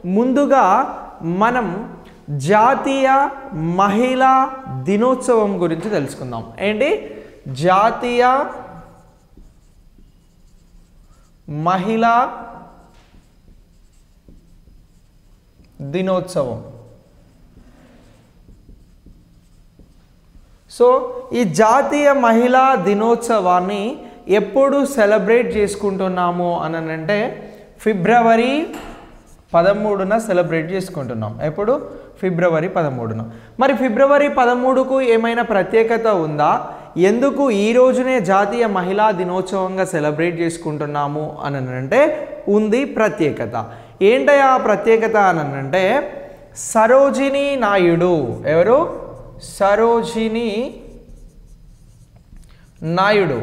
ముందుగా మనం జాతీయ మహిళా దినోత్సవం గురించి తెలుసుకుందాం ఏంటి జాతీయ మహిళా దినోత్సవం సో ఈ జాతీయ మహిళా దినోత్సవాన్ని ఎప్పుడు సెలబ్రేట్ చేసుకుంటున్నాము అని అంటే ఫిబ్రవరి పదమూడున సెలబ్రేట్ చేసుకుంటున్నాం ఎప్పుడు ఫిబ్రవరి పదమూడున మరి ఫిబ్రవరి పదమూడుకు ఏమైనా ప్రత్యేకత ఉందా ఎందుకు ఈ రోజునే జాతీయ మహిళా దినోత్సవంగా సెలబ్రేట్ చేసుకుంటున్నాము అని అంటే ఉంది ప్రత్యేకత ఏంటయ్యా ఆ ప్రత్యేకత అని అంటే సరోజిని నాయుడు ఎవరు సరోజిని నాయుడు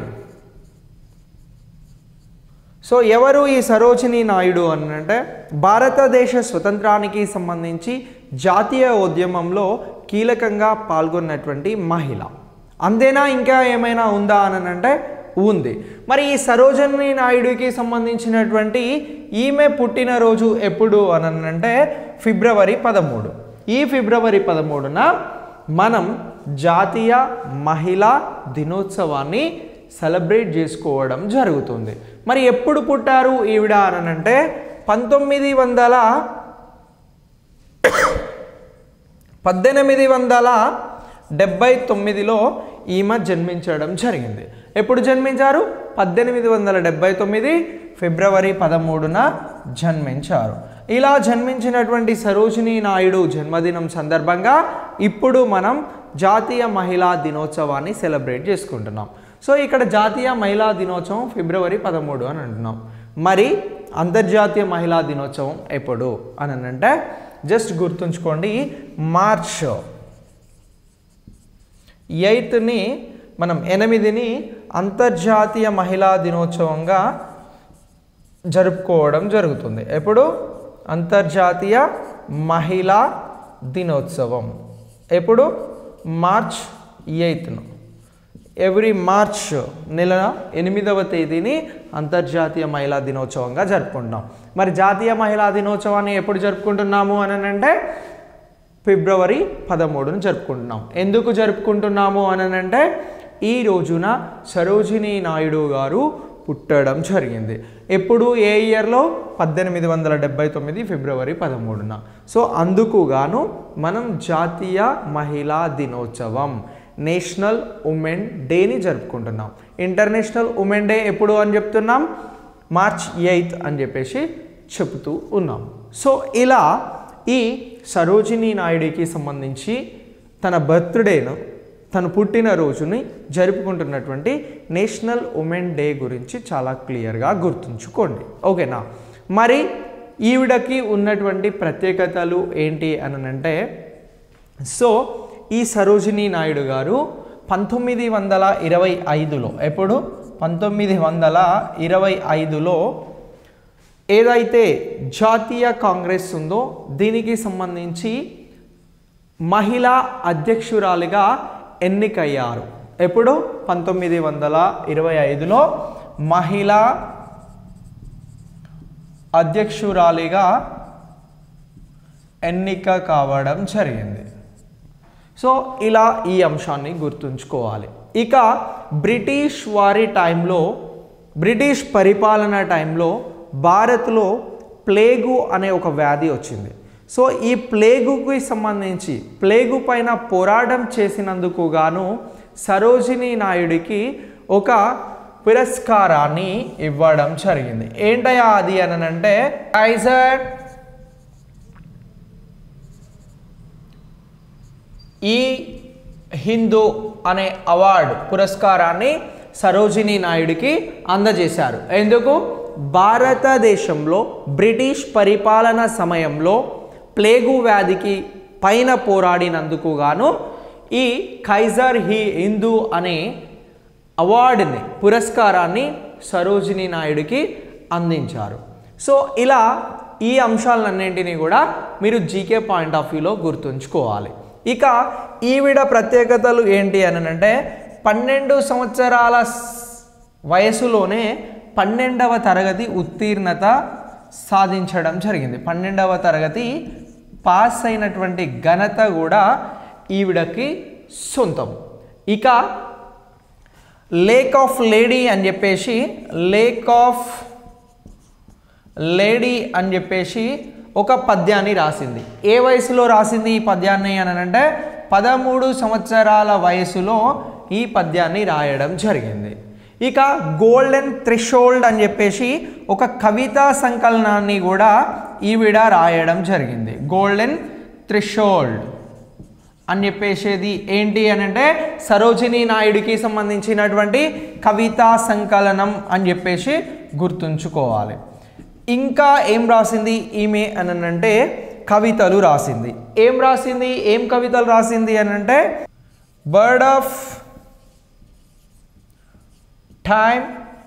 సో ఎవరు ఈ సరోజిని నాయుడు అని అంటే భారతదేశ స్వతంత్రానికి సంబంధించి జాతీయ ఉద్యమంలో కీలకంగా పాల్గొన్నటువంటి మహిళ అంతేనా ఇంకా ఏమైనా ఉందా అని అంటే ఉంది మరి ఈ సరోజిని నాయుడుకి సంబంధించినటువంటి ఈమె పుట్టినరోజు ఎప్పుడు అని అంటే ఫిబ్రవరి పదమూడు ఈ ఫిబ్రవరి పదమూడున మనం జాతీయ మహిళా దినోత్సవాన్ని సెలబ్రేట్ చేసుకోవడం జరుగుతుంది మరి ఎప్పుడు పుట్టారు ఈవిడ అని అంటే పంతొమ్మిది వందల పద్దెనిమిది వందల డెబ్బై తొమ్మిదిలో ఈమె జన్మించడం జరిగింది ఎప్పుడు జన్మించారు పద్దెనిమిది వందల డెబ్బై తొమ్మిది ఫిబ్రవరి పదమూడున జన్మించారు ఇలా జన్మించినటువంటి సరోజిని నాయుడు జన్మదినం సందర్భంగా ఇప్పుడు మనం జాతీయ మహిళా దినోత్సవాన్ని సెలబ్రేట్ చేసుకుంటున్నాం సో ఇక్కడ జాతీయ మహిళా దినోత్సవం ఫిబ్రవరి పదమూడు అని అంటున్నాం మరి అంతర్జాతీయ మహిళా దినోత్సవం ఎప్పుడు అని అంటే జస్ట్ గుర్తుంచుకోండి మార్చ్ ఎయిత్ని మనం ఎనిమిదిని అంతర్జాతీయ మహిళా దినోత్సవంగా జరుపుకోవడం జరుగుతుంది ఎప్పుడు అంతర్జాతీయ మహిళా దినోత్సవం ఎప్పుడు మార్చ్ ఎయిత్ను ఎవ్రీ మార్చ్ నెల ఎనిమిదవ తేదీని అంతర్జాతీయ మహిళా దినోత్సవంగా జరుపుకుంటాం మరి జాతీయ మహిళా దినోత్సవాన్ని ఎప్పుడు జరుపుకుంటున్నాము అని అంటే ఫిబ్రవరి పదమూడును జరుపుకుంటున్నాం ఎందుకు జరుపుకుంటున్నాము అని అంటే ఈ రోజున సరోజిని నాయుడు గారు పుట్టడం జరిగింది ఎప్పుడు ఏ ఇయర్లో పద్దెనిమిది వందల డెబ్బై తొమ్మిది ఫిబ్రవరి పదమూడున సో అందుకు గాను మనం జాతీయ మహిళా దినోత్సవం నేషనల్ ఉమెన్ డేని జరుపుకుంటున్నాం ఇంటర్నేషనల్ ఉమెన్ డే ఎప్పుడు అని చెప్తున్నాం మార్చ్ ఎయిత్ అని చెప్పేసి చెబుతూ ఉన్నాం సో ఇలా ఈ సరోజిని నాయుడికి సంబంధించి తన బర్త్డేను తను పుట్టినరోజుని జరుపుకుంటున్నటువంటి నేషనల్ ఉమెన్ డే గురించి చాలా క్లియర్గా గుర్తుంచుకోండి ఓకేనా మరి ఈవిడకి ఉన్నటువంటి ప్రత్యేకతలు ఏంటి అని అంటే సో ఈ సరోజిని నాయుడు గారు పంతొమ్మిది వందల ఇరవై ఐదులో ఎప్పుడు పంతొమ్మిది వందల ఇరవై ఐదులో ఏదైతే జాతీయ కాంగ్రెస్ ఉందో దీనికి సంబంధించి మహిళా అధ్యక్షురాలిగా ఎన్నికయ్యారు ఎప్పుడు పంతొమ్మిది వందల ఇరవై ఐదులో మహిళా అధ్యక్షురాలిగా ఎన్నిక కావడం జరిగింది సో ఇలా ఈ అంశాన్ని గుర్తుంచుకోవాలి ఇక బ్రిటిష్ వారి టైంలో బ్రిటిష్ పరిపాలన టైంలో భారత్లో ప్లేగు అనే ఒక వ్యాధి వచ్చింది సో ఈ ప్లేగుకి సంబంధించి ప్లేగు పైన పోరాటం చేసినందుకు గాను సరోజిని నాయుడికి ఒక పురస్కారాన్ని ఇవ్వడం జరిగింది ఏంటయ్యా అది అని అంటే కైజర్ ఈ హిందూ అనే అవార్డు పురస్కారాన్ని సరోజిని నాయుడికి అందజేశారు ఎందుకు భారతదేశంలో బ్రిటిష్ పరిపాలన సమయంలో ప్లేగు వ్యాధికి పైన పోరాడినందుకు గాను ఈ ఖైజర్ హీ హిందూ అనే అవార్డుని పురస్కారాన్ని సరోజిని నాయుడికి అందించారు సో ఇలా ఈ అంశాలన్నింటినీ కూడా మీరు జీకే పాయింట్ ఆఫ్ వ్యూలో గుర్తుంచుకోవాలి ఇక ఈవిడ ప్రత్యేకతలు ఏంటి అని అంటే పన్నెండు సంవత్సరాల స్- వయసులోనే పన్నెండవ తరగతి ఉత్తీర్ణత సాధించడం జరిగింది పన్నెండవ తరగతి పాస్ అయినటువంటి ఘనత కూడా ఈవిడకి సొంతం ఇక లేక్ ఆఫ్ లేడీ అని చెప్పేసి లేక్ ఆఫ్ లేడీ అని చెప్పేసి ఒక పద్యాన్ని రాసింది ఏ వయసులో రాసింది ఈ పద్యాన్ని అని అంటే పదమూడు సంవత్సరాల వయసులో ఈ పద్యాన్ని రాయడం జరిగింది ఇక గోల్డెన్ థ్రిషోల్డ్ అని చెప్పేసి ఒక కవితా సంకలనాన్ని కూడా ఈవిడ రాయడం జరిగింది గోల్డెన్ థ్రిషోల్డ్ అని చెప్పేసేది ఏంటి అని అంటే సరోజిని నాయుడికి సంబంధించినటువంటి కవితా సంకలనం అని చెప్పేసి గుర్తుంచుకోవాలి ఇంకా ఏం రాసింది ఈమె అని అంటే కవితలు రాసింది ఏం రాసింది ఏం కవితలు రాసింది అని అంటే bird of time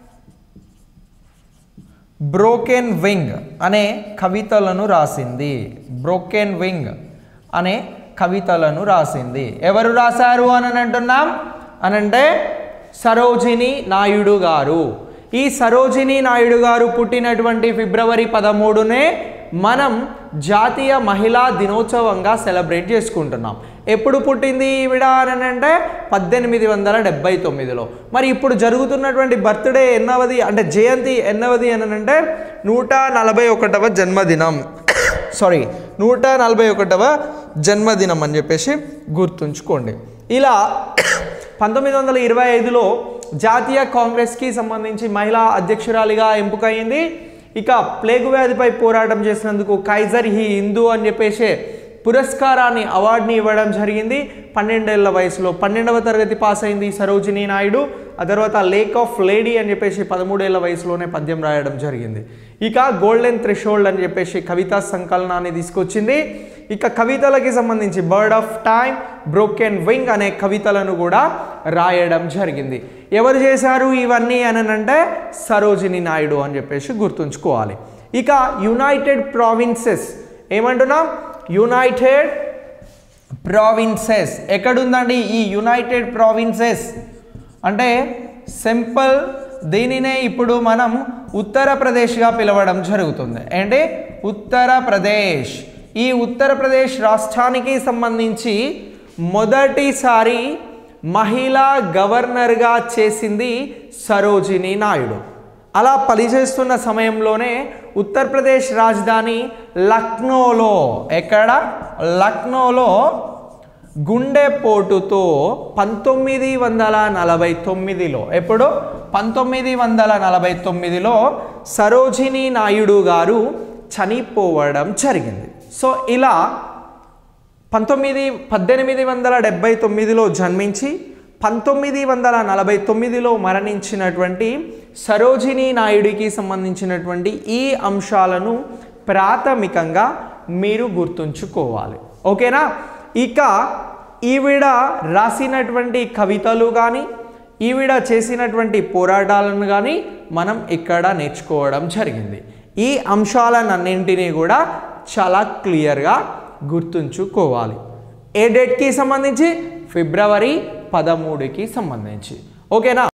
broken wing అనే కవితలను రాసింది బ్రోకెన్ వింగ్ అనే కవితలను రాసింది ఎవరు రాశారు అని అంటున్నాం అనంటే సరోజిని నాయుడు గారు ఈ సరోజిని నాయుడు గారు పుట్టినటువంటి ఫిబ్రవరి పదమూడునే మనం జాతీయ మహిళా దినోత్సవంగా సెలబ్రేట్ చేసుకుంటున్నాం ఎప్పుడు పుట్టింది ఈవిడ అని అంటే పద్దెనిమిది వందల డెబ్బై తొమ్మిదిలో మరి ఇప్పుడు జరుగుతున్నటువంటి బర్త్డే ఎన్నవది అంటే జయంతి ఎన్నవది అని అంటే నూట నలభై ఒకటవ జన్మదినం సారీ నూట నలభై ఒకటవ జన్మదినం అని చెప్పేసి గుర్తుంచుకోండి ఇలా పంతొమ్మిది వందల ఇరవై ఐదులో జాతీయ కాంగ్రెస్కి సంబంధించి మహిళా అధ్యక్షురాలిగా ఎంపికయింది ఇక ప్లేగు వ్యాధిపై పోరాటం చేసినందుకు కైజర్ హీ హిందూ అని చెప్పేసి పురస్కారాన్ని అవార్డుని ఇవ్వడం జరిగింది పన్నెండేళ్ల వయసులో పన్నెండవ తరగతి పాస్ అయింది సరోజిని నాయుడు ఆ తర్వాత లేక్ ఆఫ్ లేడీ అని చెప్పేసి పదమూడేళ్ల వయసులోనే పద్యం రాయడం జరిగింది ఇక గోల్డెన్ థ్రెషోల్డ్ అని చెప్పేసి కవితా సంకలనాన్ని తీసుకొచ్చింది ఇక కవితలకి సంబంధించి bird of time broken wing అనే కవితలను కూడా రాయడం జరిగింది ఎవరు చేశారు ఇవన్నీ అని అంటే సరోజిని నాయుడు అని చెప్పేసి గుర్తుంచుకోవాలి ఇక యునైటెడ్ ప్రావిన్సెస్ ఏమంటున్నాం యునైటెడ్ ప్రావిన్సెస్ ఎక్కడుందండి ఈ యునైటెడ్ ప్రావిన్సెస్ అంటే సింపుల్ దీనినే ఇప్పుడు మనం ఉత్తరప్రదేశ్గా పిలవడం జరుగుతుంది అంటే ఉత్తరప్రదేశ్ ఈ ఉత్తరప్రదేశ్ రాష్ట్రానికి సంబంధించి మొదటిసారి మహిళా గవర్నర్గా చేసింది సరోజిని నాయుడు అలా పనిచేస్తున్న సమయంలోనే ఉత్తరప్రదేశ్ రాజధాని లక్నోలో ఎక్కడ లక్నోలో గుండెపోటుతో పంతొమ్మిది వందల నలభై తొమ్మిదిలో ఎప్పుడు పంతొమ్మిది వందల నలభై తొమ్మిదిలో సరోజిని నాయుడు గారు చనిపోవడం జరిగింది సో ఇలా పంతొమ్మిది పద్దెనిమిది వందల డెబ్బై తొమ్మిదిలో జన్మించి పంతొమ్మిది వందల నలభై తొమ్మిదిలో మరణించినటువంటి సరోజిని నాయుడికి సంబంధించినటువంటి ఈ అంశాలను ప్రాథమికంగా మీరు గుర్తుంచుకోవాలి ఓకేనా ఇక ఈవిడ రాసినటువంటి కవితలు కానీ ఈవిడ చేసినటువంటి పోరాటాలను కానీ మనం ఇక్కడ నేర్చుకోవడం జరిగింది ఈ అంశాలన్నింటినీ కూడా చాలా క్లియర్గా గుర్తుంచుకోవాలి ఏ డేట్కి సంబంధించి ఫిబ్రవరి పదమూడుకి సంబంధించి ఓకేనా